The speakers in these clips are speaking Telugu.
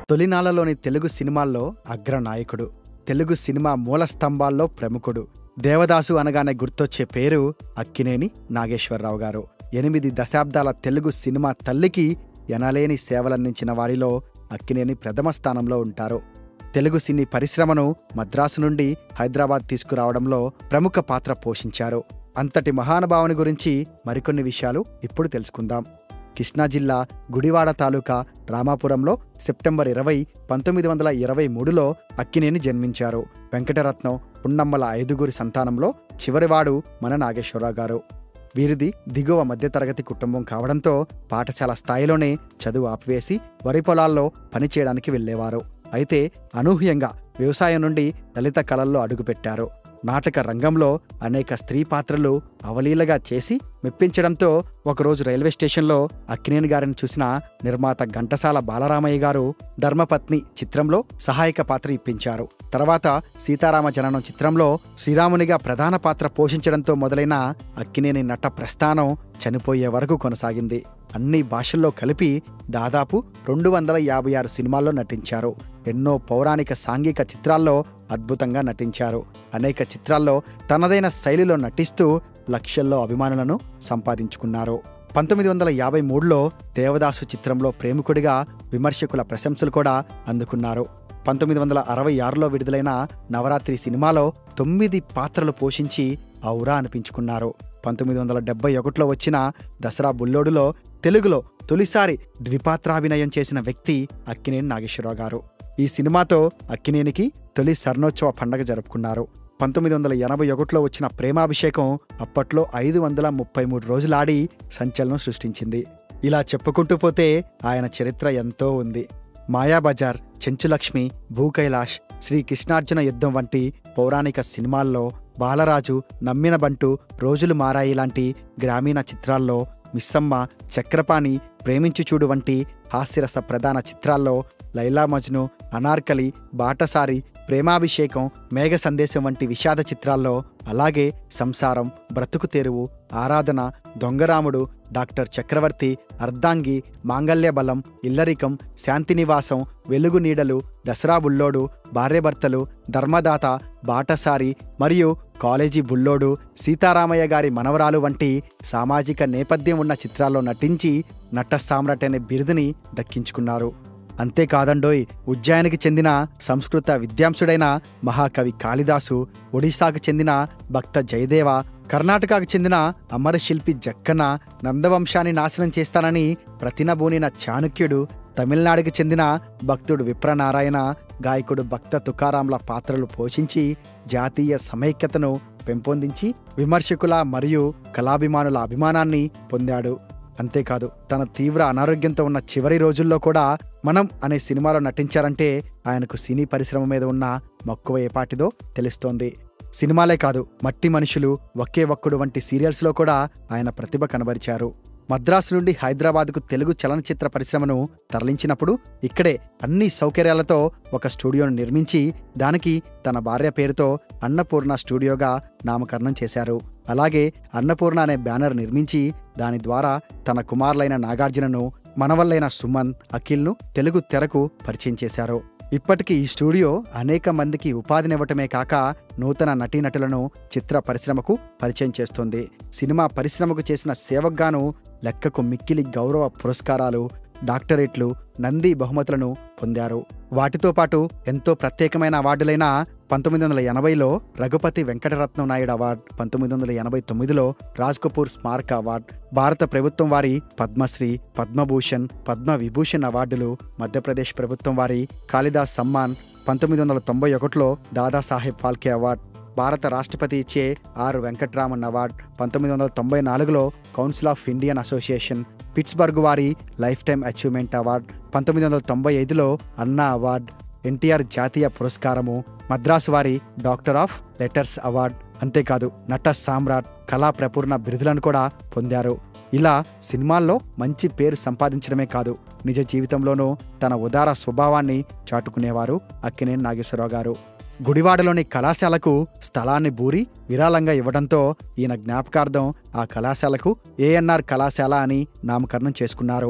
తొలినాళ్లలోని తెలుగు సినిమాల్లో అగ్రనాయకుడు తెలుగు సినిమా మూల స్తంభాల్లో ప్రముఖుడు దేవదాసు అనగానే గుర్తొచ్చే పేరు అక్కినేని నాగేశ్వరరావు గారు ఎనిమిది దశాబ్దాల తెలుగు సినిమా తల్లికి ఎనలేని సేవలందించిన వారిలో అక్కినేని ప్రథమ స్థానంలో ఉంటారు తెలుగు సినీ పరిశ్రమను మద్రాసు నుండి హైదరాబాద్ తీసుకురావడంలో ప్రముఖ పాత్ర పోషించారు అంతటి మహానుభావుని గురించి మరికొన్ని విషయాలు ఇప్పుడు తెలుసుకుందాం కృష్ణా జిల్లా గుడివాడ తాలూకా రామాపురంలో సెప్టెంబర్ ఇరవై పంతొమ్మిది వందల ఇరవై మూడులో అక్కినేని జన్మించారు వెంకటరత్నం పున్నమ్మల ఐదుగురి సంతానంలో చివరివాడు మన నాగేశ్వరరావు గారు వీరిది దిగువ మధ్యతరగతి కుటుంబం కావడంతో పాఠశాల స్థాయిలోనే చదువు ఆపివేసి వరి పొలాల్లో పనిచేయడానికి వెళ్ళేవారు అయితే అనూహ్యంగా వ్యవసాయం నుండి లలిత కళల్లో అడుగుపెట్టారు నాటక రంగంలో అనేక స్త్రీ పాత్రలు అవలీలగా చేసి మెప్పించడంతో ఒకరోజు రైల్వే స్టేషన్లో అక్కినేని గారిని చూసిన నిర్మాత ఘంటసాల బాలరామయ్య గారు ధర్మపత్ని చిత్రంలో సహాయక పాత్ర ఇప్పించారు తర్వాత సీతారామ జననం చిత్రంలో శ్రీరామునిగా ప్రధాన పాత్ర పోషించడంతో మొదలైన అక్కినేని నట ప్రస్థానం చనిపోయే వరకు కొనసాగింది అన్ని భాషల్లో కలిపి దాదాపు రెండు వందల యాభై ఆరు సినిమాల్లో నటించారు ఎన్నో పౌరాణిక సాంఘిక చిత్రాల్లో అద్భుతంగా నటించారు అనేక చిత్రాల్లో తనదైన శైలిలో నటిస్తూ లక్షల్లో అభిమానులను సంపాదించుకున్నారు పంతొమ్మిది వందల యాభై మూడులో దేవదాసు చిత్రంలో ప్రేమికుడిగా విమర్శకుల ప్రశంసలు కూడా అందుకున్నారు పంతొమ్మిది వందల అరవై ఆరులో విడుదలైన నవరాత్రి సినిమాలో తొమ్మిది పాత్రలు పోషించి ఔరా అనిపించుకున్నారు పంతొమ్మిది వందల డెబ్బై ఒకటిలో వచ్చిన దసరా బుల్లోడులో తెలుగులో తొలిసారి ద్విపాత్రాభినయం చేసిన వ్యక్తి అక్కినేని నాగేశ్వరరావు గారు ఈ సినిమాతో అక్కినేనికి తొలి స్వర్ణోత్సవ పండగ జరుపుకున్నారు పంతొమ్మిది వందల ఎనభై ఒకటిలో వచ్చిన ప్రేమాభిషేకం అప్పట్లో ఐదు వందల ముప్పై మూడు రోజులాడి సంచలనం సృష్టించింది ఇలా చెప్పుకుంటూ పోతే ఆయన చరిత్ర ఎంతో ఉంది మాయాబజార్ చెంచులక్ష్మి భూకైలాష్ శ్రీ కృష్ణార్జున యుద్ధం వంటి పౌరాణిక సినిమాల్లో బాలరాజు నమ్మిన బంటు రోజులు మారాయి లాంటి గ్రామీణ చిత్రాల్లో మిస్సమ్మ చక్రపాణి ప్రేమించు చూడు వంటి హాస్యరస ప్రధాన చిత్రాల్లో లైలా మజ్ను అనార్కలి బాటసారి ప్రేమాభిషేకం మేఘ సందేశం వంటి విషాద చిత్రాల్లో అలాగే సంసారం బ్రతుకు తెరువు ఆరాధన దొంగరాముడు డాక్టర్ చక్రవర్తి అర్ధాంగి మాంగల్య బలం ఇల్లరికం శాంతినివాసం వెలుగు నీడలు దసరా బుల్లోడు భార్యభర్తలు ధర్మదాత బాటసారి మరియు కాలేజీ బుల్లోడు సీతారామయ్య గారి మనవరాలు వంటి సామాజిక నేపథ్యం ఉన్న చిత్రాల్లో నటించి నట సామ్రాట్ అనే బిరుదుని దక్కించుకున్నారు అంతేకాదండోయ్ ఉజ్జాయినికి చెందిన సంస్కృత విద్యాంసుడైన మహాకవి కాళిదాసు ఒడిశాకు చెందిన భక్త జయదేవ కర్ణాటకకు చెందిన అమరశిల్పి జక్కన నందవంశాన్ని నాశనం చేస్తానని ప్రతినబూనిన చాణుక్యుడు తమిళనాడుకి చెందిన భక్తుడు విప్రనారాయణ గాయకుడు భక్త తుకారాంల పాత్రలు పోషించి జాతీయ సమైక్యతను పెంపొందించి విమర్శకుల మరియు కళాభిమానుల అభిమానాన్ని పొందాడు అంతేకాదు తన తీవ్ర అనారోగ్యంతో ఉన్న చివరి రోజుల్లో కూడా మనం అనే సినిమాలో నటించారంటే ఆయనకు సినీ పరిశ్రమ మీద ఉన్న మక్కువ ఏపాటిదో తెలుస్తోంది సినిమాలే కాదు మట్టి మనుషులు ఒకే ఒక్కడు వంటి సీరియల్స్లో కూడా ఆయన ప్రతిభ కనబరిచారు మద్రాసు నుండి హైదరాబాద్కు తెలుగు చలనచిత్ర పరిశ్రమను తరలించినప్పుడు ఇక్కడే అన్ని సౌకర్యాలతో ఒక స్టూడియోను నిర్మించి దానికి తన భార్య పేరుతో అన్నపూర్ణ స్టూడియోగా నామకరణం చేశారు అలాగే అన్నపూర్ణ అనే బ్యానర్ నిర్మించి దాని ద్వారా తన కుమారులైన నాగార్జునను మనవల్లైన సుమన్ అఖిల్ను తెలుగు తెరకు పరిచయం చేశారు ఇప్పటికీ ఈ స్టూడియో అనేక మందికి ఉపాధినివ్వటమే కాక నూతన నటీనటులను చిత్ర పరిశ్రమకు పరిచయం చేస్తోంది సినిమా పరిశ్రమకు చేసిన సేవకుగాను లెక్కకు మిక్కిలి గౌరవ పురస్కారాలు డాక్టరేట్లు నంది బహుమతులను పొందారు వాటితో పాటు ఎంతో ప్రత్యేకమైన అవార్డులైన పంతొమ్మిది వందల ఎనభైలో రఘుపతి వెంకటరత్నం నాయుడు అవార్డు పంతొమ్మిది వందల ఎనభై తొమ్మిదిలో రాజ్ కపూర్ స్మారక అవార్డు భారత ప్రభుత్వం వారి పద్మశ్రీ పద్మభూషణ్ పద్మ విభూషణ్ అవార్డులు మధ్యప్రదేశ్ ప్రభుత్వం వారి కాళిదాస్ సమ్మాన్ పంతొమ్మిది వందల తొంభై ఒకటిలో దాదాసాహెబ్ ఫాల్కే అవార్డు భారత రాష్ట్రపతి ఇచ్చే ఆర్ వెంకట్రామన్ అవార్డ్ పంతొమ్మిది వందల తొంభై నాలుగులో council of Indian association Pittsburgh వారి లైఫ్ టైం అచీవ్మెంట్ అవార్డ్ పంతొమ్మిది వందల తొంభై ఐదులో అన్నా అవార్డ్ ఎన్టీఆర్ జాతీయ పురస్కారము మద్రాసు వారి డాక్టర్ ఆఫ్ లెటర్స్ అవార్డ్ అంతేకాదు నట సామ్రాట్ కళా ప్రపూర్ణ బిరుదులను కూడా పొందారు ఇలా సినిమాల్లో మంచి పేరు సంపాదించడమే కాదు నిజ జీవితంలోనూ తన ఉదార స్వభావాన్ని చాటుకునేవారు అక్కినేని నాగేశ్వరరావు గారు గుడివాడలోని కళాశాలకు స్థలాన్ని బూరి విరాళంగా ఇవ్వడంతో ఈయన జ్ఞాపకార్థం ఆ కళాశాలకు ఏఎన్ఆర్ కళాశాల అని నామకరణం చేసుకున్నారు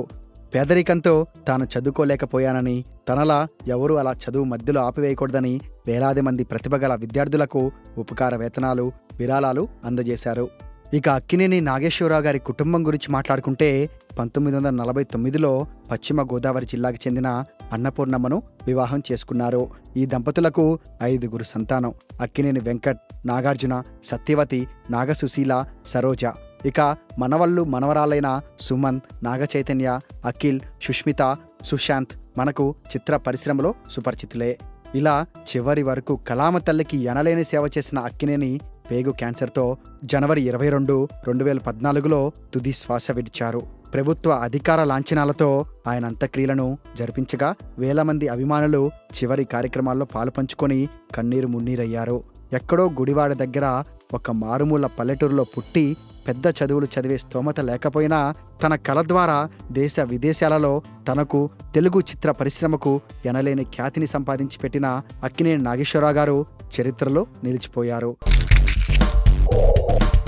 పేదరికంతో తాను చదువుకోలేకపోయానని తనలా ఎవరూ అలా చదువు మధ్యలో ఆపివేయకూడదని వేలాది మంది ప్రతిభగల విద్యార్థులకు ఉపకార వేతనాలు విరాళాలు అందజేశారు ఇక అక్కినేని నాగేశ్వరరావు గారి కుటుంబం గురించి మాట్లాడుకుంటే పంతొమ్మిది వందల నలభై తొమ్మిదిలో పశ్చిమ గోదావరి జిల్లాకు చెందిన అన్నపూర్ణమ్మను వివాహం చేసుకున్నారు ఈ దంపతులకు ఐదుగురు సంతానం అక్కినేని వెంకట్ నాగార్జున సత్యవతి నాగసుశీల సరోజ ఇక మనవళ్ళు మనవరాలైన సుమన్ నాగచైతన్య అఖిల్ సుష్మిత సుశాంత్ మనకు చిత్ర పరిశ్రమలో సుపరిచితులే ఇలా చివరి వరకు కళామ తల్లికి ఎనలేని సేవ చేసిన అక్కినేని పేగు క్యాన్సర్తో జనవరి ఇరవై రెండు రెండు వేల పద్నాలుగులో తుది శ్వాస విడిచారు ప్రభుత్వ అధికార లాంఛనాలతో ఆయన అంత్యక్రియలను జరిపించగా వేల మంది అభిమానులు చివరి కార్యక్రమాల్లో పాలుపంచుకొని కన్నీరు మున్నీరయ్యారు ఎక్కడో గుడివాడ దగ్గర ఒక మారుమూల పల్లెటూరులో పుట్టి పెద్ద చదువులు చదివే స్తోమత లేకపోయినా తన కళ ద్వారా దేశ విదేశాలలో తనకు తెలుగు చిత్ర పరిశ్రమకు ఎనలేని ఖ్యాతిని సంపాదించి పెట్టిన అక్కినేని నాగేశ్వరరావు గారు చరిత్రలో నిలిచిపోయారు